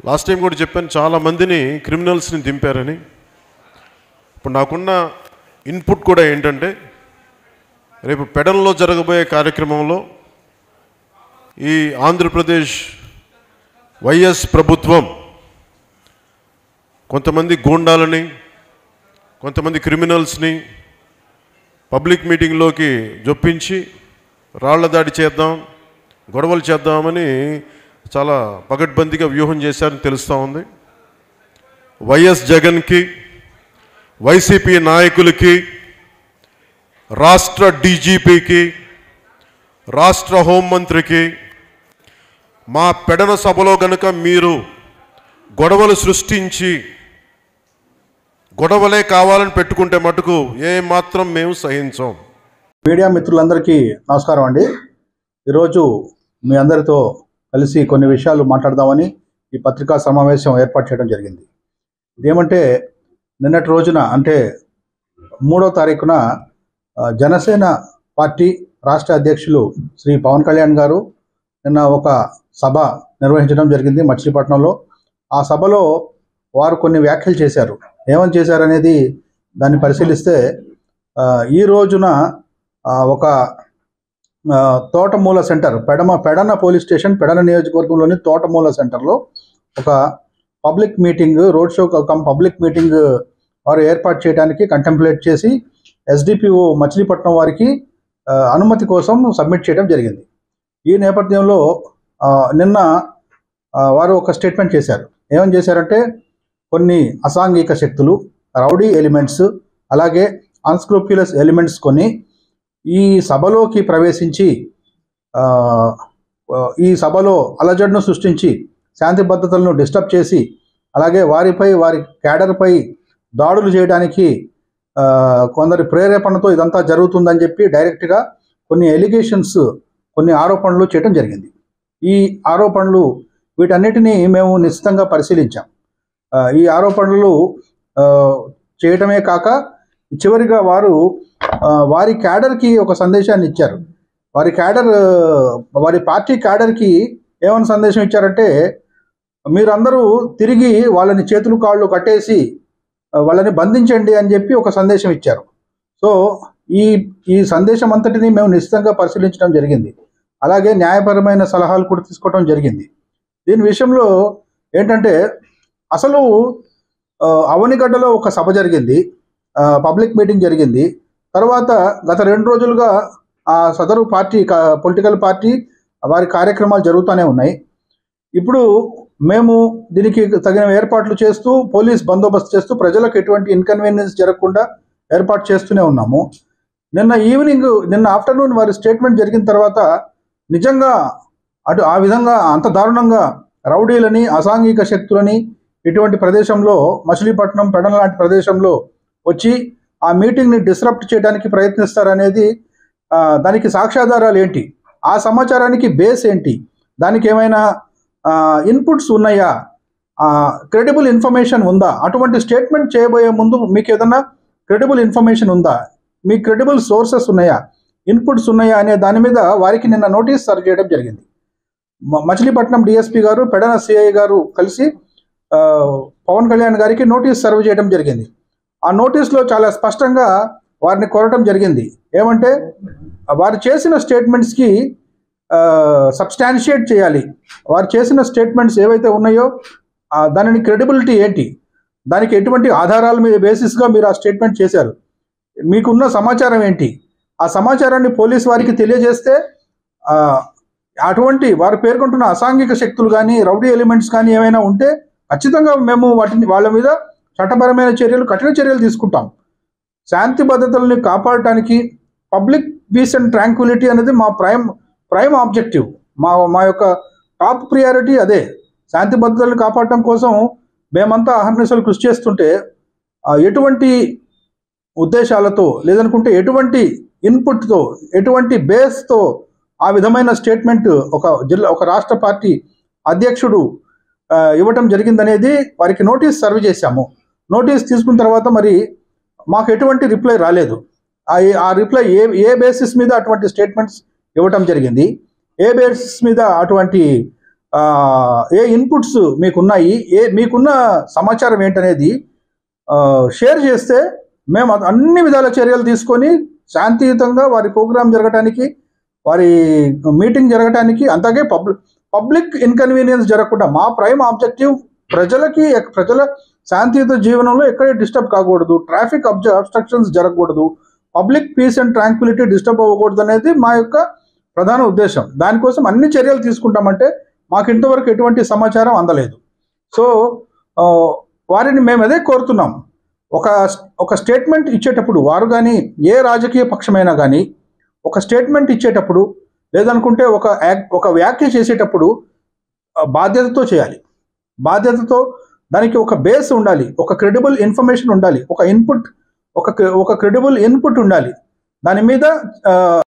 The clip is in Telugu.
లాస్ట్ టైం కూడా చెప్పాను చాలా మందిని క్రిమినల్స్ని దింపారని ఇప్పుడు నాకున్న ఇన్పుట్ కూడా ఏంటంటే రేపు పెడల్లో జరగబోయే కార్యక్రమంలో ఈ ఆంధ్రప్రదేశ్ వైఎస్ ప్రభుత్వం కొంతమంది గూండాలని కొంతమంది క్రిమినల్స్ని పబ్లిక్ మీటింగ్లోకి జొప్పించి రాళ్ల దాడి చేద్దాం గొడవలు చేద్దామని చాలా పగడ్బందీగా వ్యూహం చేశారని తెలుస్తూ ఉంది వైఎస్ జగన్కి వైసీపీ నాయకులకి రాష్ట్ర డీజీపీకి రాష్ట్ర హోంమంత్రికి మా పెడన సభలో గనుక మీరు గొడవలు సృష్టించి గొడవలే కావాలని పెట్టుకుంటే మటుకు ఏ మాత్రం మేము సహించం మీడియా మిత్రులందరికీ నమస్కారం అండి ఈరోజు మీ అందరితో కలిసి కొన్ని విషయాలు మాట్లాడదామని ఈ పత్రికా సమావేశం ఏర్పాటు చేయడం జరిగింది ఇదేమంటే నిన్నటి రోజున అంటే మూడో తారీఖున ఆ, జనసేన పార్టీ రాష్ట్ర అధ్యక్షులు శ్రీ పవన్ కళ్యాణ్ గారు నిన్న ఒక సభ నిర్వహించడం జరిగింది మచిలీపట్నంలో ఆ సభలో వారు కొన్ని వ్యాఖ్యలు చేశారు ఏమని చేశారనేది దాన్ని పరిశీలిస్తే ఆ, ఈ రోజున ఆ, ఒక ఆ, తోటమూల సెంటర్ పెడమ పెడన పోలీస్ స్టేషన్ పెడన నియోజకవర్గంలోని తోటమూల సెంటర్లో ఒక public meeting road show cum public meeting వారు ఏర్పాటు చేయడానికి కంటెంప్లేట్ చేసి ఎస్డిపిఓ మచిలీపట్నం వారికి ఆ, అనుమతి కోసం సబ్మిట్ చేయడం జరిగింది ఈ నేపథ్యంలో ఆ, నిన్న ఆ, వారు ఒక స్టేట్మెంట్ చేశారు ఏమని చేశారంటే కొన్ని అసాంఘిక శక్తులు రౌడీ ఎలిమెంట్స్ అలాగే అన్స్క్రూప్యులస్ ఎలిమెంట్స్ కొన్ని ఈ సభలోకి ప్రవేశించి ఆ, ఆ, ఈ సభలో అలజడును సృష్టించి శాంతి భద్రతలను డిస్టర్బ్ చేసి అలాగే వారిపై వారి క్యాడర్పై దాడులు చేయడానికి ఆ, కొందరి ప్రేరేపణతో ఇదంతా జరుగుతుందని చెప్పి డైరెక్ట్గా కొన్ని ఎలిగేషన్స్ కొన్ని ఆరోపణలు చేయడం జరిగింది ఈ ఆరోపణలు వీటన్నిటినీ మేము నిశ్చితంగా పరిశీలించాం ఆ, ఈ ఆరోపణలు ఆ, చేయటమే కాక చివరిగా వారు ఆ, వారి క్యాడర్కి ఒక సందేశాన్ని ఇచ్చారు వారి క్యాడర్ ఆ, వారి పార్టీ క్యాడర్కి ఏమైనా సందేశం ఇచ్చారంటే మీరందరూ తిరిగి వాళ్ళని చేతులు కాళ్ళు కట్టేసి ఆ, వాళ్ళని బంధించండి అని చెప్పి ఒక సందేశం ఇచ్చారు సో ఈ ఈ సందేశం అంతటిని మేము నిశ్చితంగా పరిశీలించడం జరిగింది అలాగే న్యాయపరమైన సలహాలు కూడా తీసుకోవడం జరిగింది దీని విషయంలో ఏంటంటే అసలు ఆ, అవనిగడ్డలో ఒక సభ జరిగింది ఆ, పబ్లిక్ మీటింగ్ జరిగింది తర్వాత గత రెండు రోజులుగా ఆ సదరు పార్టీ కా- పొలిటికల్ పార్టీ వారి కార్యక్రమాలు జరుగుతూనే ఉన్నాయి ఇప్పుడు మేము దీనికి తగిన ఏర్పాట్లు చేస్తూ పోలీస్ బందోబస్తు చేస్తూ ప్రజలకు ఎటువంటి ఇన్కన్వీనియన్స్ జరగకుండా ఏర్పాటు చేస్తూనే ఉన్నాము నిన్న ఈవినింగ్ నిన్న ఆఫ్టర్నూన్ వారి స్టేట్మెంట్ జరిగిన తర్వాత నిజంగా అటు ఆ విధంగా అంత దారుణంగా రౌడీలని అసాంఘిక శక్తులని ఇటువంటి ప్రదేశంలో మచిలీపట్నం పెడన లాంటి ప్రదేశంలో వచ్చి ఆ మీటింగ్ని డిస్రప్ట్ చేయడానికి ప్రయత్నిస్తారనేది ఆ, దానికి సాక్ష్యాధారాలు ఏంటి ఆ సమాచారానికి బేస్ ఏంటి దానికి ఏమైనా ఇన్పుట్స్ ఉన్నాయా క్రెడిబుల్ ఇన్ఫర్మేషన్ ఉందా అటువంటి స్టేట్మెంట్ చేయబోయే ముందు మీకు ఏదైనా క్రెడిబుల్ ఇన్ఫర్మేషన్ ఉందా మీ క్రెడిబుల్ సోర్సెస్ ఉన్నాయా ఇన్పుట్స్ ఉన్నాయా అనే దాని మీద వారికి నిన్న నోటీస్ సర్వ్ చేయడం జరిగింది మ- మచిలీపట్నం డిఎస్పీ గారు పెడన సిఐ గారు కలిసి ఆ, పవన్ కళ్యాణ్ గారికి నోటీస్ సర్వ్ చేయడం జరిగింది ఆ నోటీస్లో చాలా స్పష్టంగా వారిని కోరటం జరిగింది ఏమంటే వారు చేసిన స్టేట్మెంట్స్కి సబ్స్టాన్షియేట్ చేయాలి వారు చేసిన స్టేట్మెంట్స్ ఏవైతే ఉన్నాయో ఆ, దానిని క్రెడిబిలిటీ ఏంటి దానికి ఎటువంటి ఆధారాల మీద బేసిస్గా మీరు ఆ స్టేట్మెంట్ చేశారు మీకున్న సమాచారం ఏంటి ఆ సమాచారాన్ని పోలీస్ వారికి తెలియజేస్తే ఆ, అటువంటి వారు పేర్కొంటున్న అసాంఘిక శక్తులు కానీ రౌడీ ఎలిమెంట్స్ కానీ ఏమైనా ఉంటే ఖచ్చితంగా మేము వాటిని వాళ్ళ మీద చట్టపరమైన చర్యలు కఠిన చర్యలు తీసుకుంటాం శాంతి భద్రతల్ని కాపాడటానికి పబ్లిక్ పీస్ అండ్ ట్రాంక్విలిటీ అనేది మా ప్రైమ్ ప్రైమ్ ఆబ్జెక్టివ్ మా మా యొక్క టాప్ ప్రియారిటీ అదే శాంతి భద్రతలను కాపాడటం కోసం మేమంతా అహర్నిశలు కృషి చేస్తుంటే ఆ, ఎటువంటి ఉద్దేశాలతో లేదనుకుంటే ఎటువంటి ఇన్పుట్తో ఎటువంటి బేస్తో ఆ విధమైన స్టేట్మెంట్ ఒక జిల్లా ఒక రాష్ట్ర పార్టీ అధ్యక్షుడు ఆ, ఇవ్వటం జరిగిందనేది వారికి నోటీస్ సర్వ్ చేశాము నోటీస్ తీసుకున్న తర్వాత మరి మాకు ఎటువంటి రిప్లై రాలేదు ఆ ఆ రిప్లై ఏ ఏ బేసిస్ మీద అటువంటి స్టేట్మెంట్స్ ఇవ్వటం జరిగింది ఏ బేసిస్ మీద అటువంటి ఆ, ఏ ఇన్పుట్స్ మీకున్నాయి ఏ మీకున్న సమాచారం ఏంటనేది ఆ, షేర్ చేస్తే మేము అ- అన్ని విధాల చర్యలు తీసుకొని శాంతియుతంగా వారి ప్రోగ్రాం జరగటానికి వారి మీటింగ్ జరగటానికి అంతగే పబ్లిక్ పబ్లిక్ ఇన్కన్వీనియన్స్ జరగకుండా మా ప్రైమ్ ఆబ్జెక్టివ్ ప్రజలకి ఎక్- ప్రజల శాంతియుత జీవనంలో ఎక్కడ డిస్టర్బ్ కాకూడదు ట్రాఫిక్ అబ్జ అబ్స్ట్రక్షన్స్ జరగకూడదు public peace and tranquillity disturb అవ్వకూడదు అనేది మా యొక్క ప్రధాన ఉద్దేశం దానికోసం అన్ని చర్యలు తీసుకుంటామంటే మాకు ఇంతవరకు ఎటువంటి సమాచారం అందలేదు సో ఆ, వారిని మేము అదే కోరుతున్నాం ఒక ఒక స్టేట్మెంట్ ఇచ్చేటప్పుడు వారు కానీ ఏ రాజకీయ పక్షమైనా కానీ ఒక స్టేట్మెంట్ ఇచ్చేటప్పుడు లేదనుకుంటే ఒక యాక్- ఒక వ్యాఖ్య చేసేటప్పుడు ఆ, బాధ్యతతో చేయాలి బాధ్యతతో దానికి ఒక బేస్ ఉండాలి ఒక క్రెడిబుల్ ఇన్ఫర్మేషన్ ఉండాలి ఒక ఇన్పుట్ ఒక ఒక క్రెడిబుల్ ఇన్పుట్ ఉండాలి దాని మీద ఆ,